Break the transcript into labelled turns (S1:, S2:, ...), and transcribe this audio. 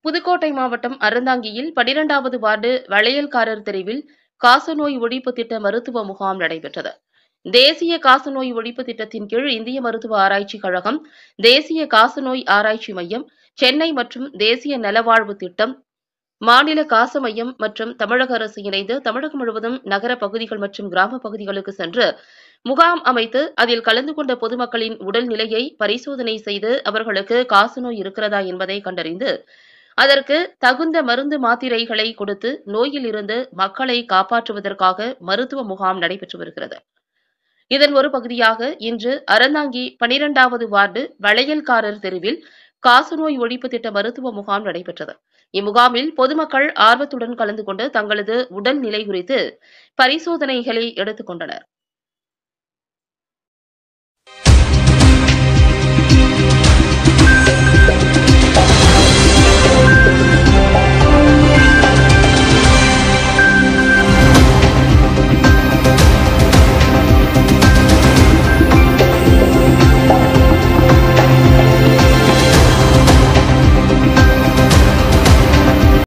S1: புதுக்கோட்டை மாவட்டம் அறந்தாங்கியில் பனிரெண்டாவது வார்டு வளையல்காரர் தெருவில் காசநோய் ஒழிப்பு திட்ட மருத்துவ முகாம் நடைபெற்றது தேசிய காசநோய் ஒழிப்பு திட்டத்தின் கீழ் இந்திய மருத்துவ ஆராய்ச்சிக் கழகம் தேசிய காசநோய் ஆராய்ச்சி மையம் சென்னை மற்றும் தேசிய நலவாழ்வு திட்டம் மாநில காச மையம் மற்றும் தமிழக அரசு இணைந்து தமிழகம் முழுவதும் நகர பகுதிகள் மற்றும் கிராம பகுதிகளுக்கு சென்று முகாம் அமைத்து அதில் கலந்து கொண்ட பொதுமக்களின் உடல்நிலையை பரிசோதனை செய்து அவர்களுக்கு காசநோய் இருக்கிறதா என்பதை கண்டறிந்து அதற்கு தகுந்த மருந்து மாத்திரைகளை கொடுத்து நோயில் இருந்து மக்களை காப்பாற்றுவதற்காக மருத்துவ முகாம் நடைபெற்று வருகிறது இதன் ஒரு பகுதியாக இன்று அறந்தாங்கி பனிரெண்டாவது வார்டு வளையல்காரர் தெருவில் காசநோய் ஒழிப்பு திட்ட மருத்துவ முகாம் நடைபெற்றது இம்முகாமில் பொதுமக்கள் ஆர்வத்துடன் கலந்து கொண்டு தங்களது உடல் நிலை குறித்து பரிசோதனைகளை எடுத்துக் கொண்டனர்